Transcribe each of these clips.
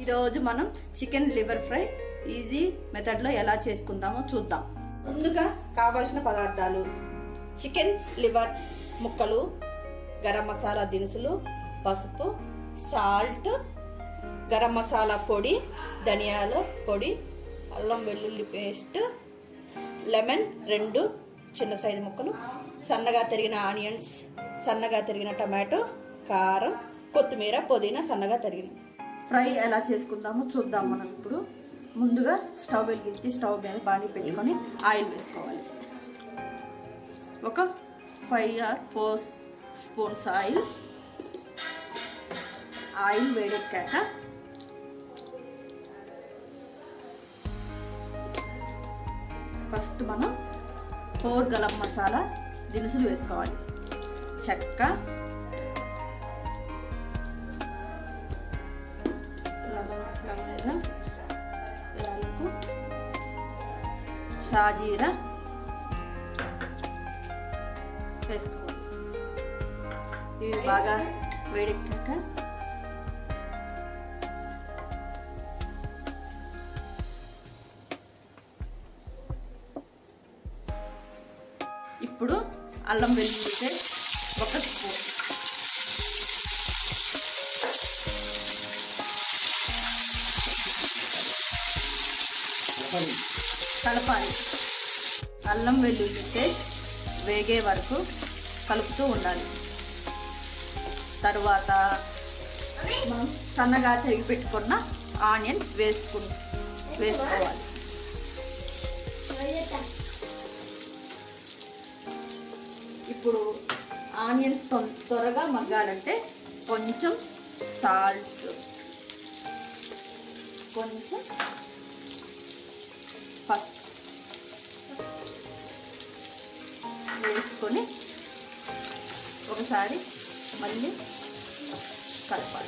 ఈరోజు మనం chicken liver fry easy మెథడ్లో ఎలా చేసుకుందామో చూద్దాం ముందుగా కావాల్సిన పదార్థాలు చికెన్ లివర్ ముక్కలు గరం మసాలా దినుసులు పసుపు సాల్ట్ గరం మసాలా పొడి ధనియాల పొడి అల్లం వెల్లుల్లి పేస్ట్ లెమన్ రెండు చిన్న సైజు ముక్కలు సన్నగా తరిగిన ఆనియన్స్ సన్నగా తరిగిన టమాటో కారం కొత్తిమీర పుదీనా సన్నగా తరిగిన ఫ్రై ఎలా చేసుకుందామో చూద్దాం మనం ఇప్పుడు ముందుగా స్టవ్ వెలిగించి స్టవ్ మీద బాణీ పెట్టుకొని ఆయిల్ వేసుకోవాలి ఒక five or four spoons oil oil వేడెక్కాక ఫస్ట్ మనం ఫోర్ గలం మసాలా దినుసులు వేసుకోవాలి చెక్క లవంగ యాలకు షాజీరా వేసుకోవాలి ఇవి బాగా వేడెక్కాక ఇప్పుడు అల్లం వెల్లుల్లి పేస్ట్ ఒక స్పూన్ కలపాలి అల్లం వెల్లుల్లి పేస్ట్ వేగే వరకు కలుపుతూ ఉండాలి తరువాత మనం సన్నగా తిరిగి పెట్టుకున్న ఆనియన్స్ వేసుకు వేసుకోవాలి ఇప్పుడు ఆనియన్స్ తొం- త్వరగా మగ్గాలంటే కొంచెం సాల్ట్ కొంచెం పసుపు వేసుకొని ఒకసారి మళ్ళీ కలపాలి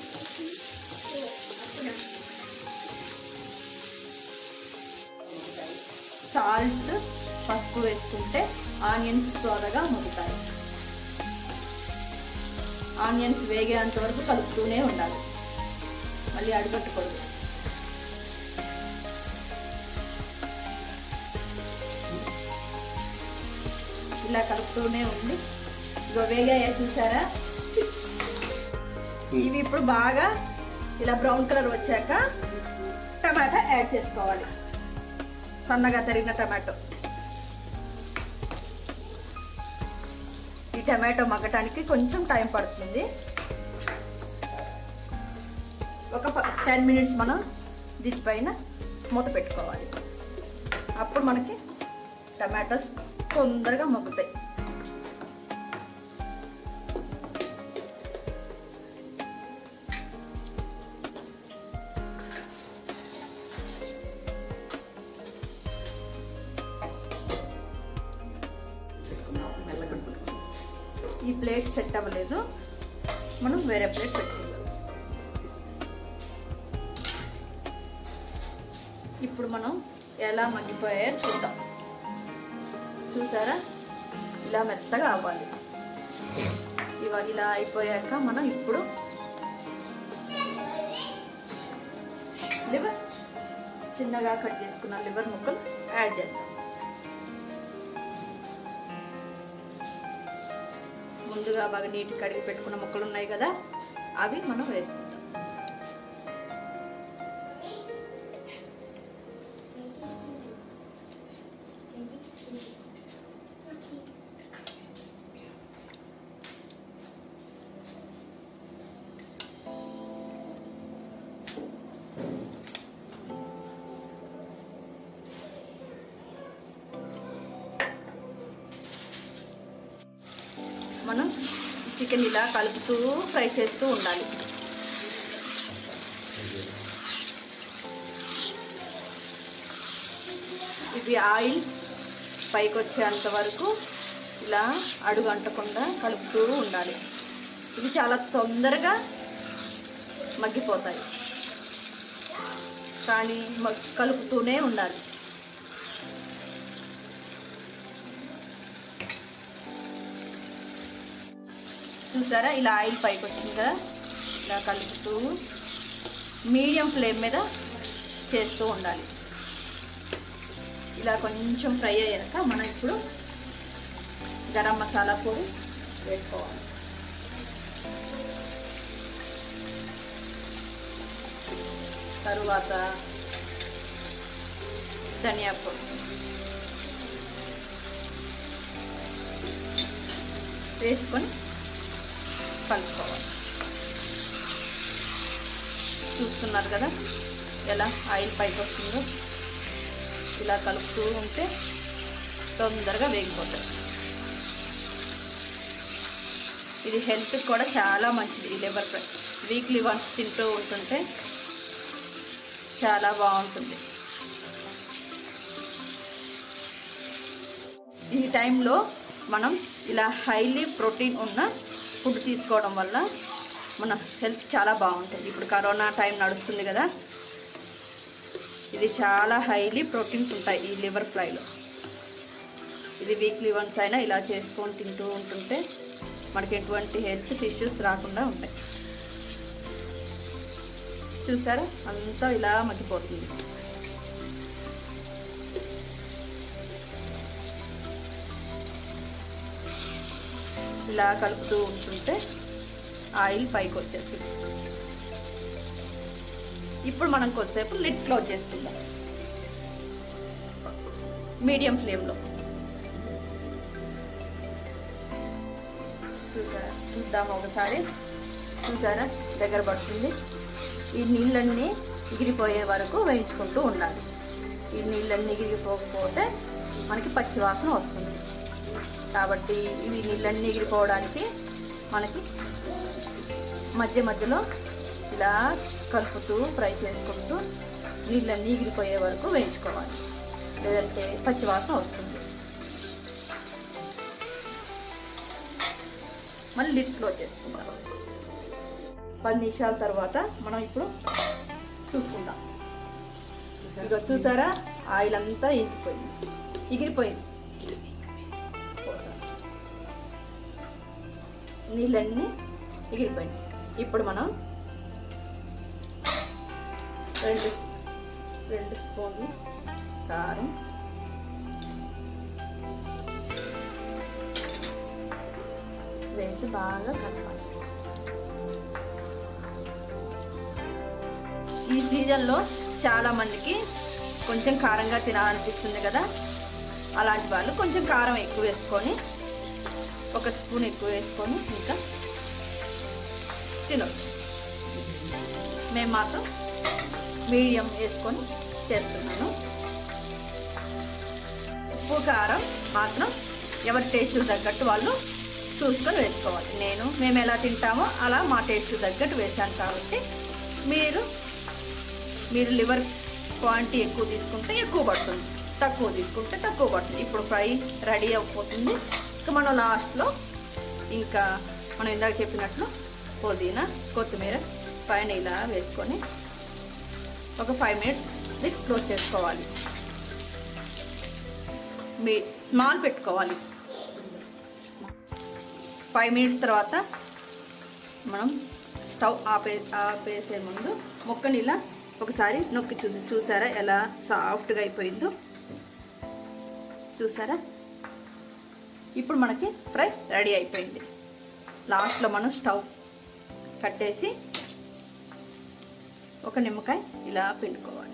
సాల్ట్ పసుపు వేసుకుంటే ఆనియన్స్ త్వరగా మగ్గుతాయి ఆనియన్స్ వేగేంత వరకు కలుపుతూనే ఉండాలి మళ్ళీ అడుగట్టుకూడదు ఇలా కలుపుతూనే ఉండి ఇగో వేగాయా చూసారా ఇవి ఇప్పుడు బాగా ఇలా బ్రౌన్ కలర్ వచ్చాక టమాటా యాడ్ చేసుకోవాలి సన్నగా తరిగిన టమాటో ఈ టమాటో మగ్గటానికి కొంచెం టైం పడుతుంది ఒక టెన్ మినిట్స్ మనం దీనిపైన మూత పెట్టుకోవాలి అప్పుడు మనకి టమాటోస్ తొందరగా మగ్గుతాయి ఈ ప్లేట్ సెట్ అవ్వలేదు మనం వేరే ప్లేట్ పెట్టుకుందాం ఇప్పుడు మనం ఎలా మగ్గిపోయాయో చూద్దాం చూసారా ఇలా మెత్తగా అవ్వాలి ఇవ ఇలా అయిపోయాక మనం ఇప్పుడు లివర్ చిన్నగా కట్ చేసుకున్న లివర్ ముక్కలు యాడ్ చేద్దాం ముందుగా బాగా నీట్ కడిగి పెట్టుకున్న ముక్కలు ఉన్నాయి కదా అవి మనం వేసుకుందాం మనం చికెన్ ఇలా కలుపుతూ ఫ్రై చేస్తూ ఉండాలి ఇవి ఆయిల్ పైకి వచ్చేంత వరకు ఇలా అడుగు అంటకుండా కలుపుతూ ఉండాలి ఇవి చాలా తొందరగా మగ్గిపోతాయి కానీ మగ్- కలుపుతూనే ఉండాలి చూసారా ఇలా ఆయిల్ పైకి వచ్చింది కదా ఇలా కలుపుతూ మీడియం ఫ్లేమ్ మీద చేస్తూ ఉండాలి ఇలా కొంచెం ఫ్రై అయ్యాక మనం ఇప్పుడు గరం మసాలా పొడి వేసుకోవాలి తరువాత ధనియా పొడి వేసుకొని కలుపుకోవాలి చూస్తున్నారు కదా ఎలా ఆయిల్ పైకి వస్తుందో ఇలా కలుపుతూ ఉంటే తొందరగా వేగిపోతుంది ఇది హెల్త్కి కూడా చాలా మంచిది ఈ లివర్ ఫ్రై వీక్లీ వన్స్ తింటూ ఉంటుంటే చాలా బాగుంటుంది ఈ టైంలో మనం ఇలా హైలీ ప్రోటీన్ ఉన్న ఫుడ్ తీసుకోవడం వల్ల మన హెల్త్ చాలా బాగుంటుంది ఇప్పుడు కరోనా టైం నడుస్తుంది కదా ఇది చాలా హైలీ ప్రోటీన్స్ ఉంటాయి ఈ లివర్ ఫ్రైలో ఇది వీక్లీ వన్స్ అయినా ఇలా చేసుకొని తింటూ ఉంటుంటే మనకి ఎటువంటి హెల్త్ ఇష్యూస్ రాకుండా ఉంటాయి చూసారా అంతా ఇలా మగ్గిపోతుంది ఇలా కలుపుతూ ఉంటుంటే ఆయిల్ పైకి వచ్చేసింది ఇప్పుడు మనం కొద్దిసేపు లిడ్ క్లోజ్ చేసుకుందాం మీడియం ఫ్లేమ్లో చూసారా చూద్దాం ఒకసారి చూసారా దగ్గర పడుతుంది ఈ నీళ్ళన్నీ ఎగిరిపోయే వరకు వేయించుకుంటూ ఉండాలి ఈ నీళ్ళన్నీ ఎగిరిపోకపోతే మనకి పచ్చివాసన వస్తుంది కాబట్టి ఇవి నీళ్ళన్నీ ఎగిరిపోవడానికి మనకి మధ్య మధ్యలో ఇలా కలుపుతూ ఫ్రై చేసుకుంటూ నీళ్ళన్నీ ఎగిరిపోయే వరకు వేయించుకోవాలి లేదంటే పచ్చివాసన వస్తుంది మళ్ళీ లిడ్ క్లోజ్ చేసుకుందాం పది నిమిషాల తర్వాత మనం ఇప్పుడు చూసుకుందాం ఇక చూసారా ఆయిల్ అంతా ఇంకిపోయింది ఎగిరిపోయింది నీళ్ళన్నీ ఎగిరిపోయింది ఇప్పుడు మనం రెండు రెండు స్పూన్లు కారం వేసి బాగా కలపాలి ఈ సీజన్లో చాలా మందికి కొంచెం కారంగా తినాలనిపిస్తుంది కదా అలాంటి వాళ్ళు కొంచెం కారం ఎక్కువ వేసుకొని ఒక స్పూన్ ఎక్కువ వేసుకొని ఇంకా తినొచ్చు మేము మాత్రం మీడియం వేసుకొని చేస్తున్నాను ఉప్పు కారం మాత్రం ఎవరి టేస్ట్ తగ్గట్టు వాళ్ళు చూసుకొని వేసుకోవాలి నేను మేము ఎలా తింటామో అలా మా టేస్ట్ తగ్గట్టు వేసాను కాబట్టి మీరు మీరు లివర్ క్వాంటిటీ ఎక్కువ తీసుకుంటే ఎక్కువ పడుతుంది తక్కువ తీసుకుంటే తక్కువ పడుతుంది ఇప్పుడు ఫ్రై రెడీ అయిపోతుంది ఇంకా మనం లాస్ట్లో ఇంకా మనం ఇందాక చెప్పినట్లు పుదీనా కొత్తిమీర పైన ఇలా వేసుకొని ఒక ఫైవ్ మినిట్స్ లిట్ క్లోజ్ చేసుకోవాలి మీ స్మాల్ పెట్టుకోవాలి ఫైవ్ మినిట్స్ తర్వాత మనం స్టవ్ ఆపే ఆపేసే ముందు మొక్కని ఇలా ఒకసారి నొక్కి చూసి చూసారా ఎలా సాఫ్ట్గా అయిపోయిందో చూసారా ఇప్పుడు మనకి ఫ్రై రెడీ అయిపోయింది లాస్ట్లో మనం స్టవ్ కట్టేసి ఒక నిమ్మకాయ ఇలా పిండుకోవాలి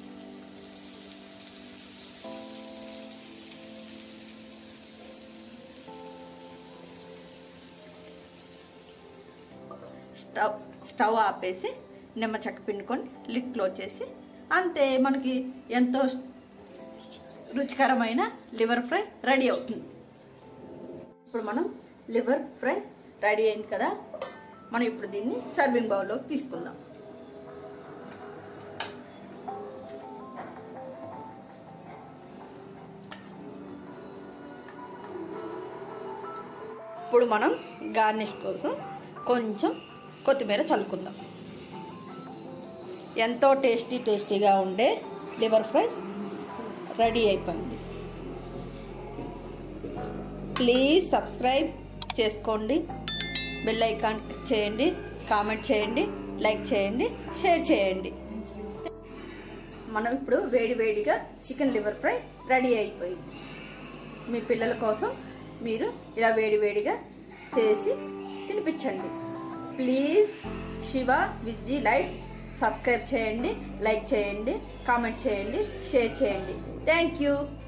స్టవ్ స్టవ్ ఆపేసి నిమ్మ చెక్క పిండుకొని లిడ్ క్లోజ్ చేసి అంతే మనకి ఎంతో రుచికరమైన లివర్ ఫ్రై రెడీ అవుతుంది ఇప్పుడు మనం లివర్ ఫ్రై రెడీ అయింది కదా మనం ఇప్పుడు దీన్ని సర్వింగ్ బౌల్లోకి తీసుకుందాం ఇప్పుడు మనం గార్నిష్ కోసం కొంచెం కొత్తిమీర చల్లుకుందాం ఎంతో టేస్టీ టేస్టీగా ఉండే లివర్ ఫ్రై రెడీ అయిపోయింది ప్లీజ్ సబ్స్క్రైబ్ చేసుకోండి బెల్ ఐకాన్ క్లిక్ చేయండి కామెంట్ చేయండి లైక్ చేయండి షేర్ చేయండి మనం ఇప్పుడు వేడి వేడిగా చికెన్ లివర్ ఫ్రై రెడీ అయిపోయింది మీ పిల్లల కోసం మీరు ఇలా వేడి వేడిగా చేసి తినిపించండి please Shiva Vijji lights subscribe చేయండి లైక్ చేయండి కామెంట్ చేయండి షేర్ చేయండి థ్యాంక్ యూ